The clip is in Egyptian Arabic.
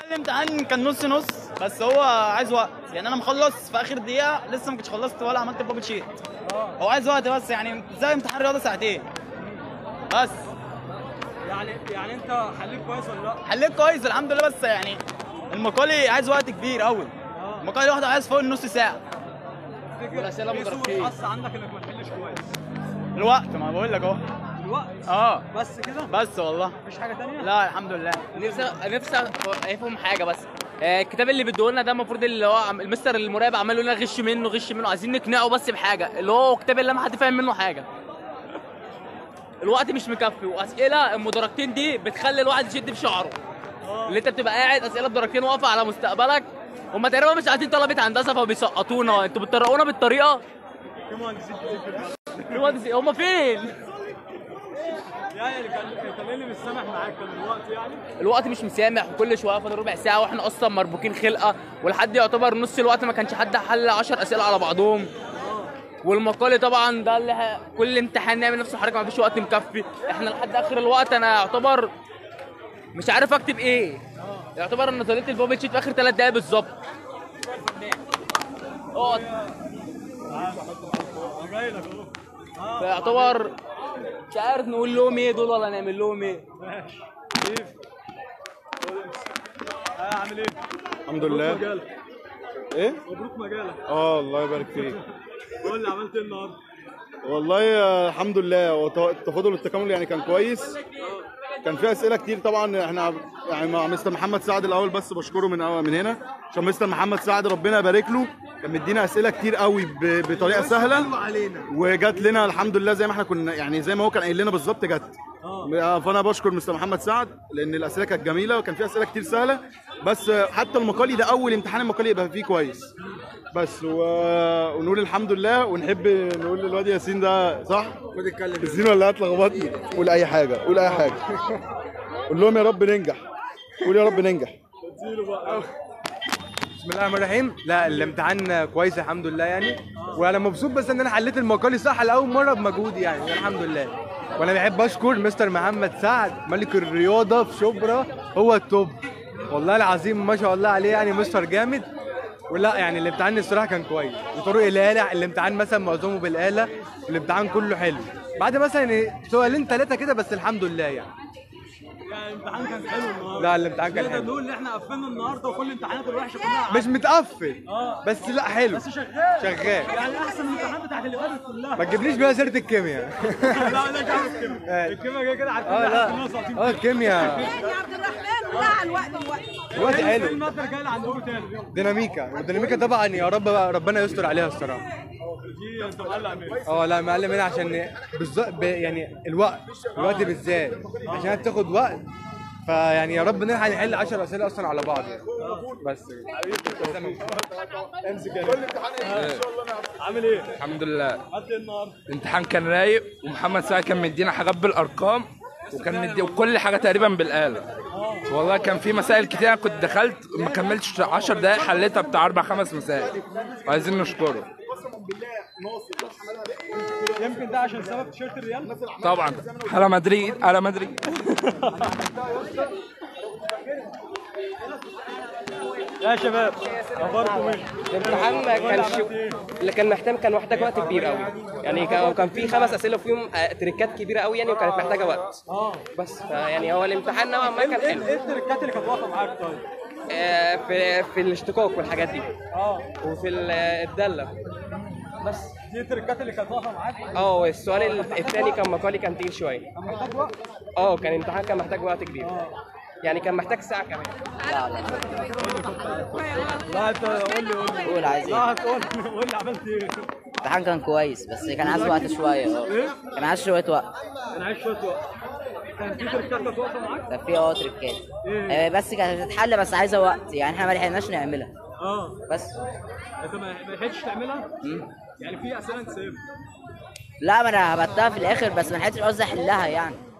الامتحان كان نص نص بس هو عايز وقت يعني انا مخلص في اخر دقيقه لسه ما كنتش خلصت ولا عملت البابل شيت هو عايز وقت بس يعني زي امتحان رياضه ساعتين بس يعني يعني انت حليت كويس ولا لا؟ حليت كويس الحمد لله بس يعني المقالي عايز وقت كبير قوي المقالي واحده عايز فوق النص ساعه والاسئله ايه سوء الحظ عندك انك ما تحلش كويس؟ الوقت ما بقول لك اهو الوقت اه بس كده؟ بس والله مفيش حاجه تانية؟ لا الحمد لله نفسي نفسي افهم حاجه بس آه، الكتاب اللي بيديه لنا ده المفروض اللي هو عم- المستر المراقب عمال يقول لنا غش منه غش منه عايزين نقنعه بس بحاجه اللي هو كتاب اللي ما حد فاهم منه حاجه الوقت مش مكفي واسئله ام درجتين دي بتخلي الواحد يشد في شعره اللي انت بتبقى قاعد اسئله بدرجتين واقفه على مستقبلك هم تقريبا مش عايزين طلبه هندسه فبيسقطونا انتوا بتطرقونا بالطريقه في مهندسين كتير في البلد. في مهندسين هم فين يعني كان كان ايه اللي مش سامح معاك كان الوقت يعني؟ الوقت مش مسامح وكل شويه فاضل ربع ساعه واحنا اصلا مربوكين خلقه ولحد يعتبر نص الوقت ما كانش حد حل 10 اسئله على بعضهم والمقالي طبعا ده اللي ه- كل امتحان نعمل نفس الحركه ما فيش وقت مكفي احنا لحد اخر الوقت انا يعتبر مش عارف اكتب ايه يعتبر انا نزلت البابل شيت في اخر ثلاث دقايق بالظبط اقعد انا جاي لك اهو فيعتبر مش عارف نقول لهم ايه دول ولا نعمل لهم ايه ماشي كيف؟ ها عامل ايه؟ الحمد مبروك لله مجالك ايه مبروك مجالك اه الله يبارك فيك قول لي عملت ايه النهارده؟ والله آه، الحمد لله هو الت- التفاضل والتكامل يعني كان كويس كان في اسئله كتير طبعا احنا يعني مع مستر محمد سعد الاول بس بشكره من أول من هنا عشان مستر محمد سعد ربنا يبارك له كان مدينا اسئله كتير قوي ب- بطريقه سهله علينا وجات لنا الحمد لله زي ما احنا كنا يعني زي ما هو كان قايل لنا بالظبط جت آه، فانا بشكر مستر محمد سعد لان الاسئله كانت جميله وكان في اسئله كتير سهله بس آه، حتى المقالي ده اول امتحان المقالي يبقى فيه كويس بس و... ونقول الحمد لله ونحب نقول للواد ياسين ده صح؟ خد اتكلم ياسين ولا هتلخبطني؟ قول اي حاجه قول اي حاجه قول لهم يا رب ننجح قول يا رب ننجح بسم الله الرحمن الرحيم لا الامتحان كويس الحمد لله يعني وانا مبسوط بس ان انا حليت المقالي صح لاول مره بمجهودي يعني الحمد لله وانا بحب اشكر مستر محمد سعد ملك الرياضه في شبرا هو التوب والله العظيم ما شاء الله عليه يعني مستر جامد ولا يعني الامتحان الصراحه كان كويس وطرق الاله الامتحان مثلا معظمه بالاله الامتحان كله حلو بعد مثلا سؤالين ثلاثه كده بس الحمد لله يعني يعني الامتحان كان حلو النهارده لا الامتحان كان نقدر حلو نقول ان احنا قفلنا النهارده وكل الامتحانات الوحشه كلها مش متقفل اه بس لا حلو بس شغال شغال يعني احسن من الامتحانات بتاعت اللي فاتت كلها ما تجيبليش بقى سيره الكيمياء لا لا مش عارف الكيمياء آه. الكيمياء كده كده عارفين اه إن إحنا لا ساقطين اه الكيمياء يا عبد الرحمن ولا على الوقت الوقت الوقت ايه حلو الماده الجايه اللي عندكم تاني ديناميكا والديناميكا طبعا يا رب ربنا يستر عليها الصراحه دي انت مقلق منها اه لا معلم هنا عشان بالظبط يعني الوقت الوقت بالذات عشان هي بتاخد وقت فيعني يا رب نلحق نحل 10 اسئله اصلا على بعض يعني بس عامل ايه؟ الحمد لله عملت ايه النهارده؟ الامتحان كان رايق ومحمد سعد كان مدينا حاجات بالارقام وكان مدي وكل حاجه تقريبا بالاله والله كان في مسائل كتير أنا كنت دخلت ما كملتش 10 دقايق حليتها بتاع اربع خمس مسائل وعايزين نشكره يمكن ده عشان سبب تيشيرت الريال؟ طبعا على مدريد على مدريد يا شباب اخباركم ايه؟ الامتحان ما كانش اللي كان محتاج كان محتاج وقت كبير قوي يعني كان كان في خمس اسئله وفيهم آه، تريكات كبيره قوي يعني وكانت محتاجه وقت اه بس فيعني هو الامتحان نوعا ما ايه كان ايه حلو إيه التريكات اللي كانت واقفه معاك طيب؟ آه، في في الاشتقاق والحاجات دي اه وفي ال- الداله بس دي التريكات اللي كانت واقفه معاك اه والسؤال الثاني كان مقالي كان تقيل شويه كان محتاج وقت اه كان الامتحان كان محتاج وقت كبير يعني كان محتاج ساعه كمان لا انت قول لي قول لي قول عايز لا ايه هتقول لي قول لي عملت ايه؟ الامتحان كان كويس بس كان عايز وقت شويه اه ايه؟ كان عايز شويه وقت انا عايز شويه وقت كان في تريكات كانت واقفه معاك؟ كان في اه تريكات ايه؟ آه، بس كانت هتتحل بس عايزه وقت يعني احنا ما لحقناش نعملها اه بس انت ما ما لحقتش تعملها؟ مم. يعني في اسئله انت سايبها لا ما انا هبتها في الاخر بس ما لحقتش قصدي احلها يعني